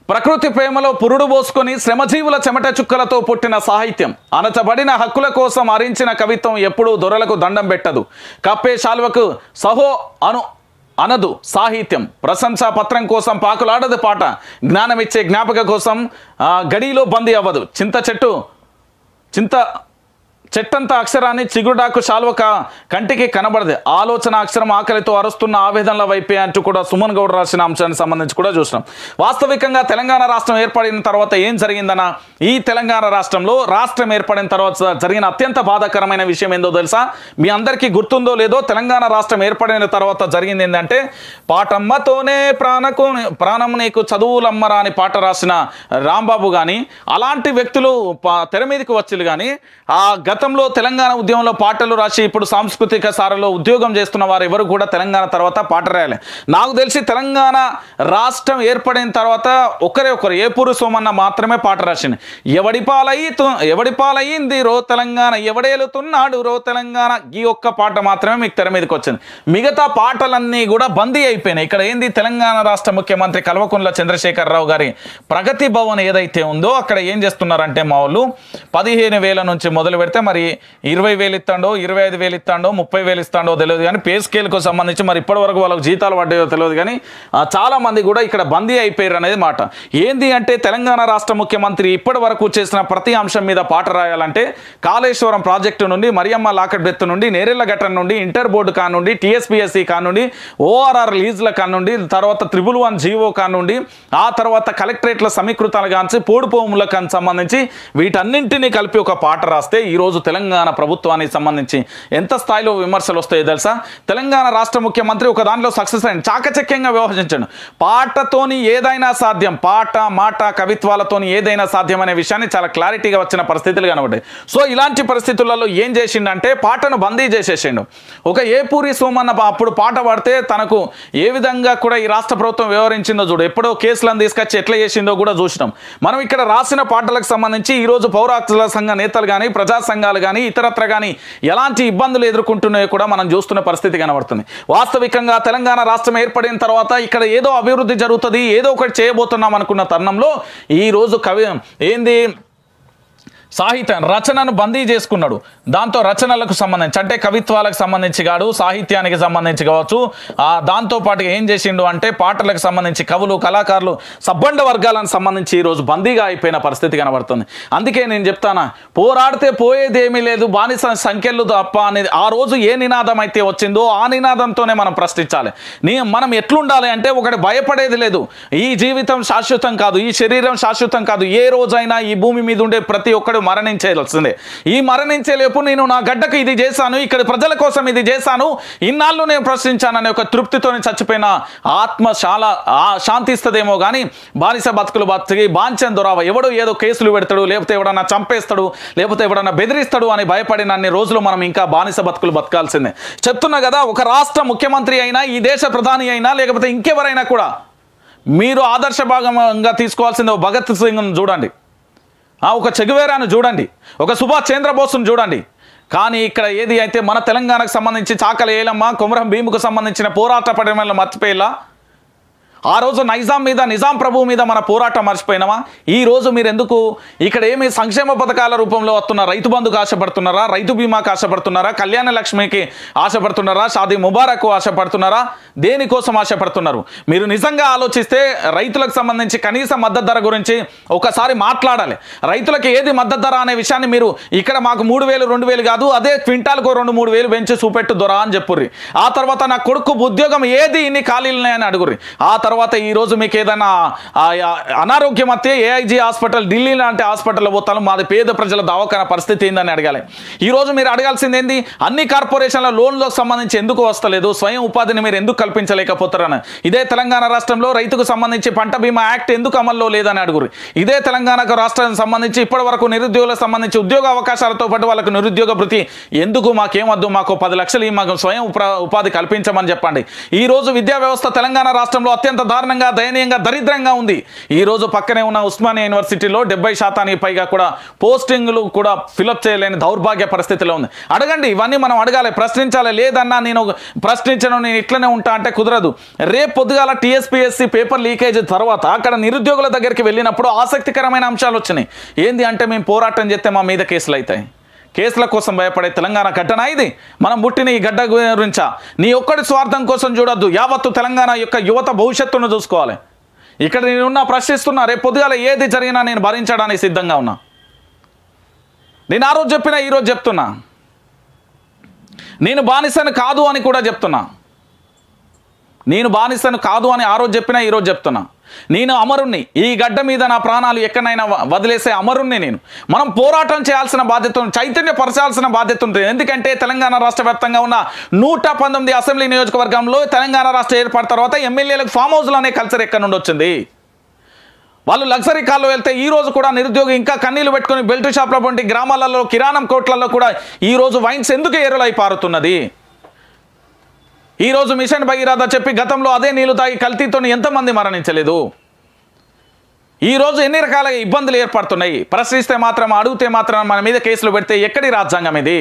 ప్రకృతి ప్రేమలో పురుడు పోసుకొని శ్రమజీవుల చెమట చుక్కలతో పుట్టిన సాహిత్యం అణచబడిన హక్కుల కోసం అరించిన కవిత్వం ఎప్పుడూ దొరలకు దండం పెట్టదు కప్పే శాల్వకు సహో అను అనదు సాహిత్యం ప్రశంసా పత్రం కోసం పాకులాడదు పాట జ్ఞానమిచ్చే జ్ఞాపక కోసం ఆ, గడిలో బందీ అవ్వదు చింత చెట్టు చింత చెట్టంత అక్షరాన్ని చిగుడాకు శాల్వ క- కంటికి కనబడదు ఆలోచన అక్షరం ఆకలితో అరుస్తున్న ఆవేదనల వైపే అంటూ కూడా సుమన్ గౌడ్ రాసిన అంశానికి సంబంధించి కూడా చూసినాం వాస్తవికంగా తెలంగాణ రాష్ట్రం ఏర్పడిన తర్వాత ఏం జరిగిందన్న ఈ తెలంగాణ రాష్ట్రంలో రాష్ట్రం ఏర్పడిన తర్వాత జరిగిన అత్యంత బాధాకరమైన విషయం ఏందో తెలుసా మీ అందరికీ గుర్తుందో లేదో తెలంగాణ రాష్ట్రం ఏర్పడిన తర్వాత జరిగింది ఏంటంటే పాటమ్మతోనే ప్రాణకు ప్రాణం నీకు చదువులమ్మరా అని పాట రాసిన రాంబాబు కానీ అలాంటి వ్యక్తులు పా- తెర మీదకి వచ్చిలు కానీ ఆ గతంలో తెలంగాణ ఉద్యమంలో పాటలు రాసి ఇప్పుడు సాంస్కృతిక సారలో ఉద్యోగం చేస్తున్న వారు ఎవరు కూడా తెలంగాణ తర్వాత పాట రాయాలి నాకు తెలిసి తెలంగాణ రాష్ట్రం ఏర్పడిన తర్వాత ఒకరే ఒకరు ఏపూరు సోమన్న మాత్రమే పాట రాసింది ఎవడి పాలయ్యి తు- ఎవడి పాలయ్యింది రో తెలంగాణ ఎవడేలుతున్నాడు రో తెలంగాణ ఈ ఒక్క పాట మాత్రమే మీకు తెర మీదకి వచ్చింది మిగతా పాటలన్నీ కూడా బందీ అయిపోయినాయి ఇక్కడ ఏంది తెలంగాణ రాష్ట్ర ముఖ్యమంత్రి కల్వకుంట్ల చంద్రశేఖరరావు గారి ప్రగతి భవన్ ఏదైతే ఉందో అక్కడ ఏం చేస్తున్నారంటే మా వాళ్ళు పదిహేను వేల నుంచి మొదలు పెడితే మరి ఇరవై వేలు ఇస్తాడో ఇరవై ఐదు వేలు ఇస్తాడో ముప్పై వేలు ఇస్తాడో తెలియదు కానీ పే స్కేల్కు సంబంధించి మరి ఇప్పటి వరకు వాళ్ళకి జీతాలు పడ్డాయో తెలియదు కానీ ఆ, చాలా మంది కూడా ఇక్కడ బందీ అయిపోయారు అనేది మాట ఏంది అంటే తెలంగాణ రాష్ట్ర ముఖ్యమంత్రి ఇప్పటి వరకు చేసిన ప్రతి అంశం మీద పాట రాయాలంటే కాళేశ్వరం ప్రాజెక్టు నుండి మరియమ్మ లాకెట్ బెత్ నుండి నేరెళ్ల ఘటన నుండి ఇంటర్ బోర్డు కానుండి టీఎస్పీఎస్సీ కానుండి ఓఆర్ఆర్ లీజ్ల కానుండి తర్వాత త్రిబుల్ వన్ జీవో కానుండి ఆ తర్వాత కలెక్టరేట్ల సమీకృతాలు కాంచి పోడు భూములకు సంబంధించి వీటన్నింటినీ కలిపి ఒక పాట రాస్తే ఈరోజు తెలంగాణ ప్రభుత్వానికి సంబంధించి ఎంత స్థాయిలో విమర్శలు వస్తాయో తెలుసా తెలంగాణ రాష్ట్ర ముఖ్యమంత్రి ఒక దాంట్లో సక్సెస్ అయింది చాకచక్యంగా వ్యవహరించాడు పాటతోని ఏదైనా సాధ్యం పాట మాట కవిత్వాలతోని ఏదైనా సాధ్యం అనే విషయాన్ని చాలా క్లారిటీగా వచ్చిన పరిస్థితులు కనబడ్డాయి సో ఇలాంటి పరిస్థితులలో ఏం చేసిండంటే పాటను బందీ చేసేసిండు ఒక ఏపూరి సోమన్న పా- అప్పుడు పాట పాడితే తనకు ఏ విధంగా కూడా ఈ రాష్ట్ర ప్రభుత్వం వ్యవహరించిందో చూడు ఎప్పుడో కేసులను తీసుకొచ్చి ఎట్లా చేసిందో కూడా చూసినాం మనం ఇక్కడ రాసిన పాటలకు సంబంధించి ఈరోజు పౌర హక్కుల సంఘ నేతలు కానీ ప్రజా సంఘాలు కానీ ఇతరత్ర కానీ ఎలాంటి ఇబ్బందులు ఎదుర్కొంటున్నాయో కూడా మనం చూస్తున్న పరిస్థితి కనబడుతుంది వాస్తవికంగా తెలంగాణ రాష్ట్రం ఏర్పడిన తర్వాత ఇక్కడ ఏదో అభివృద్ధి జరుగుతుంది ఏదో ఒకటి చేయబోతున్నాం అనుకున్న తరుణంలో ఈ రోజు కవి ఏంది సాహిత్యం రచనను బందీ చేసుకున్నాడు దాంతో రచనలకు సంబంధించి అంటే కవిత్వాలకు సంబంధించి కాడు సాహిత్యానికి సంబంధించి కావచ్చు ఆ దాంతో పాటు ఏం చేసిండు అంటే పాటలకు సంబంధించి కవులు కళాకారులు సబ్బండ వర్గాలకు సంబంధించి ఈరోజు బందీగా అయిపోయిన పరిస్థితి కనబడుతుంది అందుకే నేను చెప్తానా పోరాడితే పోయేది ఏమీ లేదు బానిస సంఖ్యలు తప్ప అనేది ఆ రోజు ఏ నినాదం అయితే వచ్చిందో ఆ నినాదంతోనే మనం ప్రశ్నించాలి నీ మనం ఎట్లుండాలి అంటే ఒకటి భయపడేది లేదు ఈ జీవితం శాశ్వతం కాదు ఈ శరీరం శాశ్వతం కాదు ఏ రోజైనా ఈ భూమి మీద ఉండే ప్రతి ఒక్కడు మరణించేయాల్సిందే ఈ మరణించే లేపు నేను నా గడ్డకు ఇది చేశాను ఇక్కడ ప్రజల కోసం ఇది చేశాను ఇన్నాళ్ళు నేను ప్రశ్నించాననే ఒక తృప్తితోనే చచ్చిపోయిన ఆత్మ చాలా ఆ శాంతిస్తుందేమో కానీ బానిస బతుకులు బతికి బాంచన్ దొరావ ఎవడో ఏదో కేసులు పెడతాడు లేకపోతే ఎవడన్నా చంపేస్తాడు లేకపోతే ఎవడన్నా బెదిరిస్తాడు అని భయపడిన అన్ని రోజులు మనం ఇంకా బానిస బతుకులు బతకాల్సిందే చెప్తున్నా కదా ఒక రాష్ట్ర ముఖ్యమంత్రి అయినా ఈ దేశ ప్రధాని అయినా లేకపోతే ఇంకెవరైనా కూడా మీరు ఆదర్శ భాగంగా తీసుకోవాల్సింది ఒక భగత్ సింగ్ను చూడండి ఆ, ఒక చెగువేరాను చూడండి ఒక సుభాష్ చంద్రబోస్ను చూడండి కానీ ఇక్కడ ఏది అయితే మన తెలంగాణకు సంబంధించి చాకల ఏలమ్మ కొమరం భీముకు సంబంధించిన పోరాట పడమలను మర్చిపోయేలా ఆ రోజు నైజాం మీద నిజాం ప్రభు మీద మన పోరాటం మర్చిపోయినామా ఈ రోజు మీరు ఎందుకు ఇక్కడ ఏమి సంక్షేమ పథకాల రూపంలో వస్తున్న రైతు బంధుకు ఆశపడుతున్నారా రైతు బీమాకు ఆశపడుతున్నారా కళ్యాణ లక్ష్మికి ఆశపడుతున్నారా షాదీ ముబారక్ ఆశపడుతున్నారా దేనికోసం ఆశపడుతున్నారు మీరు నిజంగా ఆలోచిస్తే రైతులకు సంబంధించి కనీస మద్దతు ధర గురించి ఒకసారి మాట్లాడాలి రైతులకు ఏది మద్దతు ధర అనే విషయాన్ని మీరు ఇక్కడ మాకు మూడు వేలు రెండు వేలు కాదు అదే క్వింటాల్కు రెండు మూడు వేలు పెంచి చూపెట్టు దొరా అని చెప్పుర్రి ఆ తర్వాత నా కొడుకు ఉద్యోగం ఏది ఇన్ని ఖాళీలు ఉన్నాయని అడుగుర్రి ఆ తర్వాత ఈ రోజు మీకు ఏదైనా ఆ, ఆ, అనారోగ్యం వస్తే ఏఐజీ హాస్పిటల్ ఢిల్లీ లాంటి హాస్పిటల్లో పోతాను మాది పేద ప్రజల దవాఖాన పరిస్థితి ఏందని అడగాలి ఈ రోజు మీరు అడగాల్సింది ఏంది అన్ని కార్పొరేషన్ల లోన్లకు సంబంధించి ఎందుకు వస్తలేదు స్వయం ఉపాధిని మీరు ఎందుకు కల్పించలేకపోతారని ఇదే తెలంగాణ రాష్ట్రంలో రైతుకు సంబంధించి పంట బీమా యాక్ట్ ఎందుకు అమల్లో లేదని అడుగురు ఇదే తెలంగాణకు రాష్ట్రానికి సంబంధించి ఇప్పటి వరకు నిరుద్యోగులకు సంబంధించి ఉద్యోగ అవకాశాలతో పాటు వాళ్ళకు నిరుద్యోగ భృతి ఎందుకు మాకేం వద్దు మాకు పది లక్షలు ఈ మాకు స్వయం ఉపా- ఉపాధి కల్పించమని చెప్పండి ఈ రోజు విద్యా వ్యవస్థ తెలంగాణ రాష్ట్రంలో అత్యంత అత్యంత దారుణంగా దయనీయంగా దరిద్రంగా ఉంది ఈ రోజు పక్కనే ఉన్న ఉస్మానియా యూనివర్సిటీలో డెబ్బై శాతానికి పైగా కూడా పోస్టింగ్లు కూడా ఫిలప్ చేయలేని దౌర్భాగ్య పరిస్థితిలో ఉంది అడగండి ఇవన్నీ మనం అడగాలి ప్రశ్నించాలి లేదన్నా నేను ప్రశ్నించను నేను ఇట్లనే ఉంటా అంటే కుదరదు రేపు పొద్దుగాల టీఎస్పీఎస్సీ పేపర్ లీకేజ్ తర్వాత అక్కడ నిరుద్యోగుల దగ్గరికి వెళ్ళినప్పుడు ఆసక్తికరమైన అంశాలు వచ్చినాయి ఏంది అంటే మేము పోరాటం చేస్తే మా మీద కేసులు అవుతాయి కేసుల కోసం భయపడే తెలంగాణ ఘటన ఇది మనం పుట్టిన ఈ గడ్డ గురించా నీ ఒక్కడి స్వార్థం కోసం చూడొద్దు యావత్తు తెలంగాణ యొక్క యువత భవిష్యత్తును చూసుకోవాలి ఇక్కడ నేనున్నా ప్రశ్నిస్తున్నా రేపు పొద్దుగాల ఏది జరిగినా నేను భరించడానికి సిద్ధంగా ఉన్నా నేను ఆ రోజు చెప్పినా ఈరోజు చెప్తున్నా నేను బానిసను కాదు అని కూడా చెప్తున్నా నేను బానిసను కాదు అని ఆ రోజు చెప్పినా ఈరోజు చెప్తున్నా నేను అమరుణ్ణి ఈ గడ్డ మీద నా ప్రాణాలు ఎక్కడైనా వ- వదిలేసే అమరుణ్ణి నేను మనం పోరాటం చేయాల్సిన బాధ్యత ఉంది చైతన్యపరచాల్సిన బాధ్యత ఉంటుంది ఎందుకంటే తెలంగాణ రాష్ట్ర వ్యాప్తంగా ఉన్న నూట పంతొమ్మిది అసెంబ్లీ నియోజకవర్గంలో తెలంగాణ రాష్ట్ర ఏర్పడిన తర్వాత ఎమ్మెల్యేలకు ఫామ్ హౌస్లు అనే కల్చర్ ఎక్కడి నుండి వచ్చింది వాళ్ళు లగ్జరీ కార్లో వెళ్తే ఈ రోజు కూడా నిరుద్యోగి ఇంకా కన్నీళ్లు పెట్టుకొని బెల్ట్ షాప్ల వంటి గ్రామాలలో కిరాణం కోట్లలో కూడా ఈ రోజు వైన్స్ ఎందుకు ఎరులై పారుతున్నది ఈ రోజు మిషన్ భగీరథ చెప్పి గతంలో అదే నీళ్లు తాగి కల్తీతో ఎంతమంది మరణించలేదు ఈ రోజు ఎన్ని రకాల ఇబ్బందులు ఏర్పడుతున్నాయి ప్రశ్నిస్తే మాత్రం అడిగితే మాత్రం మన మీద కేసులు పెడితే ఎక్కడి రాజ్యాంగం ఇది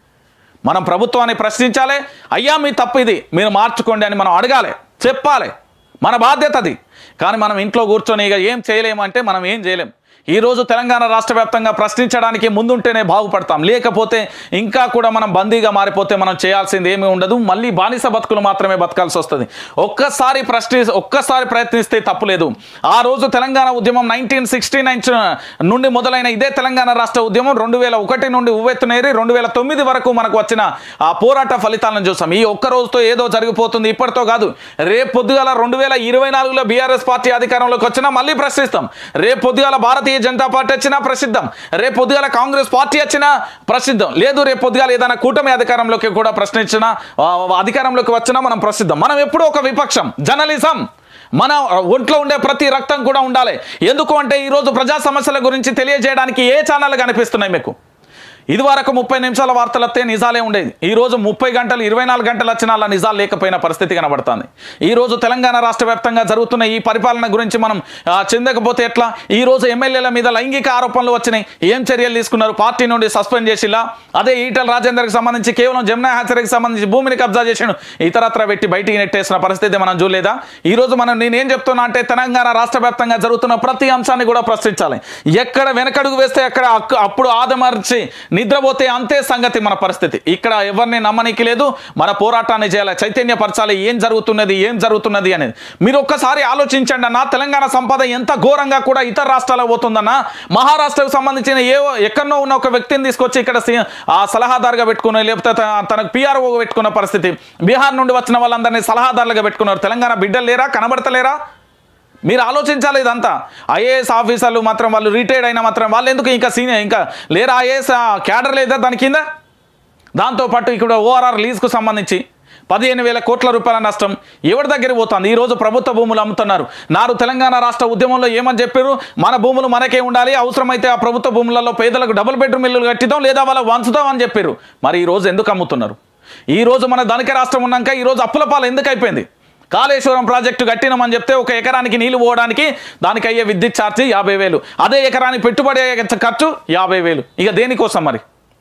మనం ప్రభుత్వాన్ని ప్రశ్నించాలి అయ్యా మీ తప్పు ఇది మీరు మార్చుకోండి అని మనం అడగాలి చెప్పాలి మన బాధ్యత అది కానీ మనం ఇంట్లో కూర్చొని ఇక ఏం చేయలేమంటే మనం ఏం చేయలేం ఈ రోజు తెలంగాణ రాష్ట్ర వ్యాప్తంగా ప్రశ్నించడానికి ముందుంటేనే బాగుపడతాం లేకపోతే ఇంకా కూడా మనం బందీగా మారిపోతే మనం చేయాల్సింది ఏమీ ఉండదు మళ్ళీ బానిస బతుకులు మాత్రమే బతకాల్సి వస్తుంది ఒక్కసారి ప్రశ్ని ఒక్కసారి ప్రయత్నిస్తే తప్పులేదు ఆ రోజు తెలంగాణ ఉద్యమం నైన్టీన్ సిక్స్టీ నైన్ నుండి మొదలైన ఇదే తెలంగాణ రాష్ట్ర ఉద్యమం రెండు వేల ఒకటి నుండి ఉవ్వెత్తునేరి రెండు వేల తొమ్మిది వరకు మనకు వచ్చిన ఆ పోరాట ఫలితాలను చూసాం ఈ ఒక్క రోజుతో ఏదో జరిగిపోతుంది ఇప్పటితో కాదు రేపు పొద్దుగాల రెండు వేల ఇరవై నాలుగులో బీఆర్ఎస్ పార్టీ అధికారంలోకి వచ్చినా మళ్ళీ ప్రశ్నిస్తాం రేపు పొద్దుగాల భారతీయ జనతా పార్టీ వచ్చినా ప్రసిద్ధం రేపు పొద్దుగాల కాంగ్రెస్ పార్టీ వచ్చినా ప్రసిద్ధం లేదు రేపు పొద్దుగాల ఏదైనా కూటమి అధికారంలోకి కూడా ప్రశ్నించినా ఆ, అధికారంలోకి వచ్చినా మనం ప్రసిద్ధం మనం ఎప్పుడూ ఒక విపక్షం జర్నలిజం మన ఒంట్లో ఉండే ప్రతి రక్తం కూడా ఉండాలి ఎందుకు అంటే ఈరోజు ప్రజా సమస్యల గురించి తెలియజేయడానికి ఏ ఛానల్ కనిపిస్తున్నాయి మీకు ఇదివరకు ముప్పై నిమిషాల వార్తలు వస్తే నిజాలే ఉండేది ఈ రోజు ముప్పై గంటలు ఇరవై నాలుగు గంటలు వచ్చినా అలా నిజాలు లేకపోయిన పరిస్థితి కనబడుతుంది ఈ రోజు తెలంగాణ రాష్ట్ర వ్యాప్తంగా జరుగుతున్న ఈ పరిపాలన గురించి మనం ఆ, చెందకపోతే ఎట్లా ఈ రోజు ఎమ్మెల్యేల మీద లైంగిక ఆరోపణలు వచ్చినాయి ఏం చర్యలు తీసుకున్నారు పార్టీ నుండి సస్పెండ్ చేసిలా అదే ఈటల రాజేందర్కి సంబంధించి కేవలం జమునా హ్యాచరీకి సంబంధించి భూమిని కబ్జా చేసాడు ఇతరత్ర పెట్టి బయటికి నెట్టేసిన పరిస్థితి మనం చూడలేదా ఈ రోజు మనం నేనేం చెప్తున్నా అంటే తెలంగాణ రాష్ట్ర వ్యాప్తంగా జరుగుతున్న ప్రతి అంశాన్ని కూడా ప్రశ్నించాలి ఎక్కడ వెనకడుగు వేస్తే అక్కడ అక్కు- అప్పుడు ఆదమర్చి నిద్రపోతే అంతే సంగతి మన పరిస్థితి ఇక్కడ ఎవరిని నమ్మనీకి లేదు మన పోరాటాన్ని చేయాలి చైతన్యపరచాలి ఏం జరుగుతున్నది ఏం జరుగుతున్నది అనేది మీరు ఒక్కసారి ఆలోచించండి అన్న తెలంగాణ సంపద ఎంత ఘోరంగా కూడా ఇతర రాష్ట్రాలకు పోతుందన్న మహారాష్ట్రకు సంబంధించిన ఏ ఎక్కడో ఉన్న ఒక వ్యక్తిని తీసుకొచ్చి ఇక్కడ సి- ఆ సలహాదారుగా పెట్టుకుని లేకపోతే త- తనకు పిఆర్ఓ పెట్టుకున్న పరిస్థితి బీహార్ నుండి వచ్చిన వాళ్ళందరినీ సలహాదారులుగా పెట్టుకున్నారు తెలంగాణ బిడ్డలు లేరా కనబడతలేరా మీరు ఆలోచించాలి ఇదంతా ఐఏఎస్ ఆఫీసర్లు మాత్రం వాళ్ళు రిటైర్డ్ అయినా మాత్రం వాళ్ళు ఎందుకు ఇంకా సీనియర్ ఇంకా లేరా ఐఏఎస్ క్యాడర్ లేదా దాని కింద దాంతోపాటు ఇక్కడ ఓఆర్ఆర్ లీజ్కు సంబంధించి పదిహేను వేల కోట్ల రూపాయల నష్టం ఎవరి దగ్గర పోతుంది ఈ రోజు ప్రభుత్వ భూములు అమ్ముతున్నారు నారు తెలంగాణ రాష్ట్ర ఉద్యమంలో ఏమని చెప్పారు మన భూములు మనకే ఉండాలి అవసరమైతే ఆ ప్రభుత్వ భూములలో పేదలకు డబుల్ బెడ్రూమ్ ఇల్లు కట్టిద్దాం లేదా వాళ్ళకి వంచుతాం అని చెప్పారు మరి ఈ రోజు ఎందుకు అమ్ముతున్నారు ఈ రోజు మన ధనిక రాష్ట్రం ఉన్నాక ఈ రోజు అప్పుల పాలు ఎందుకు అయిపోయింది కాళేశ్వరం ప్రాజెక్టు కట్టినామని చెప్తే ఒక ఎకరానికి నీళ్లు పోవడానికి దానికి అయ్యే విద్యుత్ ఛార్జీ యాభై వేలు అదే ఎకరానికి పెట్టుబడి అయ్యే ఖర్చు యాభై వేలు ఇక దేనికోసం మరి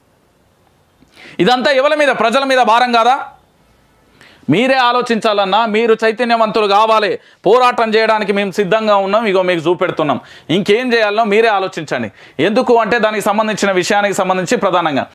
ఇదంతా ఎవరి మీద ప్రజల మీద భారం కాదా మీరే ఆలోచించాలన్నా మీరు చైతన్యవంతులు కావాలి పోరాటం చేయడానికి మేము సిద్ధంగా ఉన్నాం ఇగో మీకు చూపెడుతున్నాం ఇంకేం చేయాలనో మీరే ఆలోచించండి ఎందుకు అంటే దానికి సంబంధించిన విషయానికి సంబంధించి ప్రధానంగా